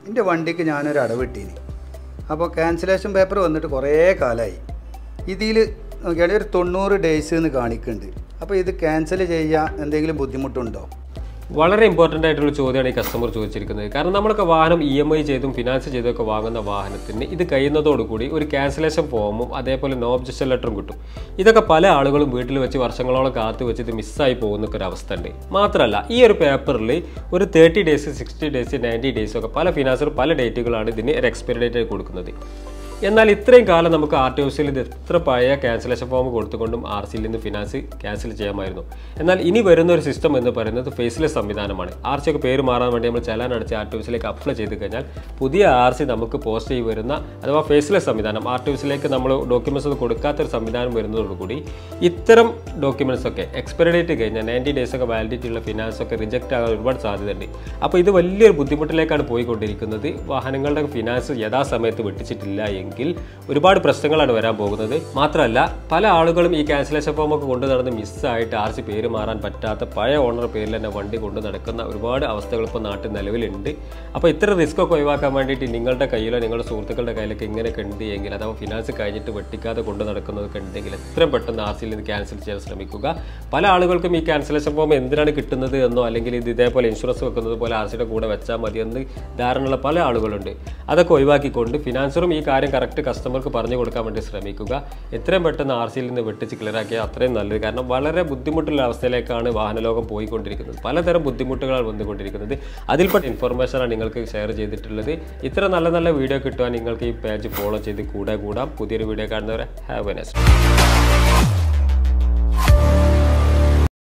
എൻ്റെ വണ്ടിക്ക് ഞാനൊരു അടവിട്ടീനി അപ്പോൾ ക്യാൻസലേഷൻ പേപ്പർ വന്നിട്ട് കുറേ കാലമായി ഇതിൽ നോക്കിയാൽ ഒരു തൊണ്ണൂറ് ഡേയ്സ് എന്ന് കാണിക്കുന്നുണ്ട് അപ്പോൾ ഇത് ക്യാൻസൽ ചെയ്യാൻ എന്തെങ്കിലും ബുദ്ധിമുട്ടുണ്ടോ വളരെ ഇമ്പോർട്ടൻ്റ് ആയിട്ടുള്ള ചോദ്യമാണ് ഈ കസ്റ്റമർ ചോദിച്ചിരിക്കുന്നത് കാരണം നമ്മളൊക്കെ വാഹനം ഇ എം ഐ ചെയ്തും ഫിനാൻസ് ചെയ്തൊക്കെ വാങ്ങുന്ന വാഹനത്തിന് ഇത് കഴിയുന്നതോടുകൂടി ഒരു ക്യാൻസലേഷൻ ഫോമും അതേപോലെ നോ ഒബ്ജക്ഷൻ ലെറ്ററും കിട്ടും ഇതൊക്കെ പല ആളുകളും വീട്ടിൽ വെച്ച് വർഷങ്ങളോളം കാത്തു വെച്ച് ഇത് മിസ്സായി പോകുന്ന ഒരു അവസ്ഥ ഉണ്ട് മാത്രമല്ല ഈ ഒരു പേപ്പറിൽ ഒരു thirty days sixty days ninety days ഒക്കെ പല ഫിനാൻസറും പല ഡേറ്റുകളാണ് ഇതിന് ഒരു എക്സ്പയറി ഡേറ്റ് ആയി കൊടുക്കുന്നത് എന്നാൽ ഇത്രയും കാലം നമുക്ക് ആർ ടി ഒ സിയിൽ ഇത് എത്ര പഴയ ക്യാൻസലേഷൻ ഫോം കൊടുത്തുകൊണ്ടും ആർ സിയിൽ നിന്ന് ഫിനാൻസ് ക്യാൻസൽ ചെയ്യാമായിരുന്നു എന്നാൽ ഇനി വരുന്ന ഒരു സിസ്റ്റം എന്ന് പറയുന്നത് ഫേസ്ലെസ് സംവിധാനമാണ് ആർ സി ഒക്കെ പേര് മാറാൻ വേണ്ടി നമ്മൾ ചലാൻ അടച്ച് ആർ ടി ഒസിലേക്ക് അപ്ലൈ ചെയ്ത് കഴിഞ്ഞാൽ പുതിയ ആർ സി നമുക്ക് പോസ്റ്റ് ചെയ്ത് വരുന്ന അഥവാ ഫേസ്ലെസ് സംവിധാനം ആർ ടി ഒസിലേക്ക് നമ്മൾ ഡോക്യുമെൻറ്റ്സ് ഒന്നും കൊടുക്കാത്തൊരു സംവിധാനം വരുന്നതോടുകൂടി ഇത്തരം ഡോക്യുമെൻറ്റ്സ് ഒക്കെ എക്സ്പയറി ഡേറ്റ് കഴിഞ്ഞാൽ നയൻറ്റി ഡേയ്സ് ഒക്കെ വാലിഡിറ്റി ഉള്ള ഫിനാൻസ് ഒക്കെ റിജക്റ്റ് ആകാൻ ഒരുപാട് സാധ്യതയുണ്ട് അപ്പോൾ ഇത് വലിയൊരു ബുദ്ധിമുട്ടിലേക്കാണ് പോയിക്കൊണ്ടിരിക്കുന്നത് വാഹനങ്ങളുടെ ഫിനാൻസ് യഥാസമയത്ത് വെട്ടിച്ചിട്ടില്ല എങ്കിൽ ഒരുപാട് പ്രശ്നങ്ങളാണ് വരാൻ പോകുന്നത് മാത്രമല്ല പല ആളുകളും ഈ ക്യാൻസലേഷൻ ഫോം ഒക്കെ കൊണ്ടു നടന്ന് മിസ്സായിട്ട് ആർ സി പേര് മാറാൻ പറ്റാത്ത പഴയ ഓണർ പേരിൽ തന്നെ വണ്ടി കൊണ്ടു നടക്കുന്ന ഒരുപാട് അവസ്ഥകൾ ഇപ്പോൾ നാട്ടിൽ നിലവിലുണ്ട് അപ്പോൾ ഇത്ര റിസ്ക് ഒക്കെ ഒഴിവാക്കാൻ വേണ്ടിയിട്ട് നിങ്ങളുടെ കയ്യിലോ നിങ്ങളുടെ സുഹൃത്തുക്കളുടെ കയ്യിലൊക്കെ ഇങ്ങനെയൊക്കെ ഉണ്ട് എങ്കിൽ അഥവാ ഫിനാൻസ് കഴിഞ്ഞിട്ട് വെട്ടിക്കാതെ കൊണ്ടു നടക്കുന്നതൊക്കെ ഉണ്ടെങ്കിൽ എത്രയും പെട്ടെന്ന് ആർ സിയിൽ നിന്ന് ക്യാൻസൽ ചെയ്യാൻ ശ്രമിക്കുക പല ആളുകൾക്കും ഈ ക്യാൻസലേഷൻ ഫോം എന്തിനാണ് കിട്ടുന്നത് എന്നോ അല്ലെങ്കിൽ ഇത് ഇതേപോലെ ഇൻഷുറൻസ് വെക്കുന്നത് പോലെ ആർ സിയുടെ കൂടെ വെച്ചാൽ മതി എന്ന് ധാരണയുള്ള പല ആളുകളുണ്ട് അതൊക്കെ ഒഴിവാക്കിക്കൊണ്ട് ഫിനാൻസറും ഈ കാര്യം കറക്റ്റ് കസ്റ്റമർക്ക് പറഞ്ഞു കൊടുക്കാൻ വേണ്ടി ശ്രമിക്കുക എത്രയും പെട്ടെന്ന് ആർ സിയിൽ നിന്ന് വെട്ടിച്ച് ക്ലിയറാക്കിയാൽ അത്രയും നല്ലത് കാരണം വളരെ ബുദ്ധിമുട്ടുള്ള അവസ്ഥയിലേക്കാണ് വാഹനലോകം പോയിക്കൊണ്ടിരിക്കുന്നത് പലതരം ബുദ്ധിമുട്ടുകളാണ് വന്നുകൊണ്ടിരിക്കുന്നത് അതിൽപ്പെട്ട ഇൻഫർമേഷനാണ് നിങ്ങൾക്ക് ഷെയർ ചെയ്തിട്ടുള്ളത് ഇത്ര നല്ല നല്ല വീഡിയോ കിട്ടുവാൻ നിങ്ങൾക്ക് ഈ പേജ് ഫോളോ ചെയ്ത് കൂടെ കൂടാം പുതിയൊരു വീഡിയോ കാണുന്നവരെ ഹാവ് എ നെസ്റ്റ്